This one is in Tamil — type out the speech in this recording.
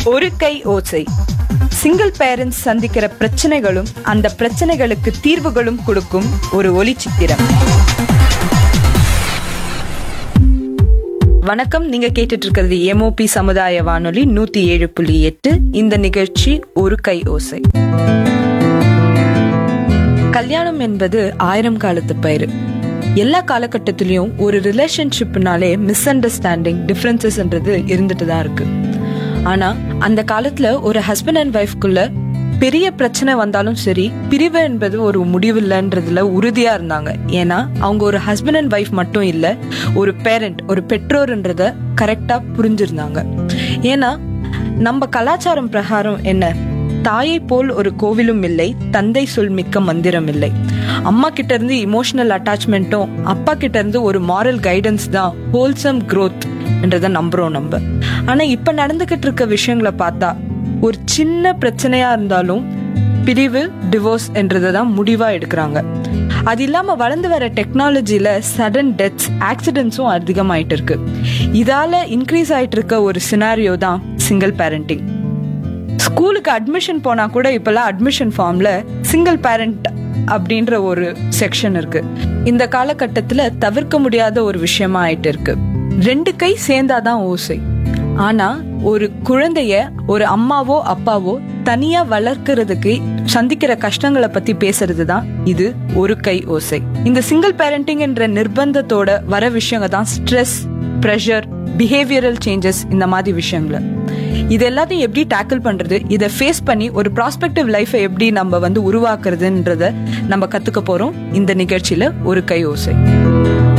ஒரு கை ஓசை சிங்கிள் பேரண்ட்ஸ் சந்திக்கிற பிரச்சனைகளும் அந்த பிரச்சனைகளுக்கு தீர்வுகளும் கொடுக்கும் ஒரு ஒளிச்சித்திரம் வணக்கம் நீங்க கேட்டுட்டு இருக்கிறது எம்ஓபி சமுதாய வானொலி நூத்தி ஏழு புள்ளி எட்டு இந்த நிகழ்ச்சி ஒரு கை ஓசை கல்யாணம் என்பது ஆயிரம் காலத்து பயிர் எல்லா காலகட்டத்திலயும் ஒரு ரிலேஷன்ஷிப்னாலே மிஸ் அண்டர்ஸ்டாண்டிங் டிஃபரன்சஸ்ன்றது இருந்துட்டு தான் இருக்கு ஆனா அந்த காலத்துல ஒரு ஹஸ்பண்ட் அண்ட் ஒய்ஃப்குள்ள பெரிய பிரச்சனை வந்தாலும் சரி பிரிவு என்பது ஒரு முடிவில்லைன்றதுல உறுதியா இருந்தாங்க ஏன்னா அவங்க ஒரு ஹஸ்பண்ட் அண்ட் ஒய்ஃப் மட்டும் இல்ல ஒரு பேரண்ட் ஒரு பெற்றோர்ன்றத கரெக்டா புரிஞ்சிருந்தாங்க ஏன்னா நம்ம கலாச்சாரம் பிரகாரம் என்ன தாயை போல் ஒரு கோவிலும் இல்லை தந்தை சொல் மிக்க மந்திரம் இல்லை அம்மா கிட்ட இருந்து இமோஷனல் அட்டாச்மெண்ட்டும் அப்பா கிட்ட இருந்து ஒரு மாரல் கைடன்ஸ் தான் ஹோல்சம் growth என்றதை நம்புறோம் நம்ம ஆனா இப்ப நடந்துகிட்டு இருக்க விஷயங்களை பார்த்தா ஒரு சின்ன பிரச்சனையா இருந்தாலும் பிரிவு டிவோர்ஸ் என்றதை தான் முடிவா எடுக்கிறாங்க அது இல்லாம வளர்ந்து வர டெக்னாலஜில சடன் டெத்ஸ் ஆக்சிடென்ட்ஸும் அதிகமாயிட்டு இருக்கு இதால இன்க்ரீஸ் ஆயிட்டு இருக்க ஒரு சினாரியோ தான் சிங்கிள் பேரண்டிங் ஸ்கூலுக்கு அட்மிஷன் போனா கூட இப்பெல்லாம் அட்மிஷன் ஃபார்ம்ல சிங்கிள் பேரண்ட் அப்படின்ற ஒரு செக்ஷன் இருக்கு இந்த காலகட்டத்துல தவிர்க்க முடியாத ஒரு விஷயமா ஆயிட்டு இருக்கு ரெண்டு கை சேர்ந்தாதான் ஓசை ஆனா ஒரு குழந்தைய ஒரு அம்மாவோ அப்பாவோ தனியா வளர்க்கறதுக்கு சந்திக்கிற கஷ்டங்களை பத்தி பேசுறது தான் இது ஒரு கை ஓசை இந்த சிங்கிள் பேரண்டிங் என்ற நிர்பந்தத்தோட வர விஷயங்க தான் ஸ்ட்ரெஸ் ப்ரெஷர் பிஹேவியரல் சேஞ்சஸ் இந்த மாதிரி விஷயங்களை இது எல்லாத்தையும் எப்படி டேக்கிள் பண்றது இதை ஃபேஸ் பண்ணி ஒரு ப்ராஸ்பெக்டிவ் லைஃபை எப்படி நம்ம வந்து உருவாக்குறதுன்றத நம்ம கத்துக்க போறோம் இந்த நிகழ்ச்சியில ஒரு கை ஓசை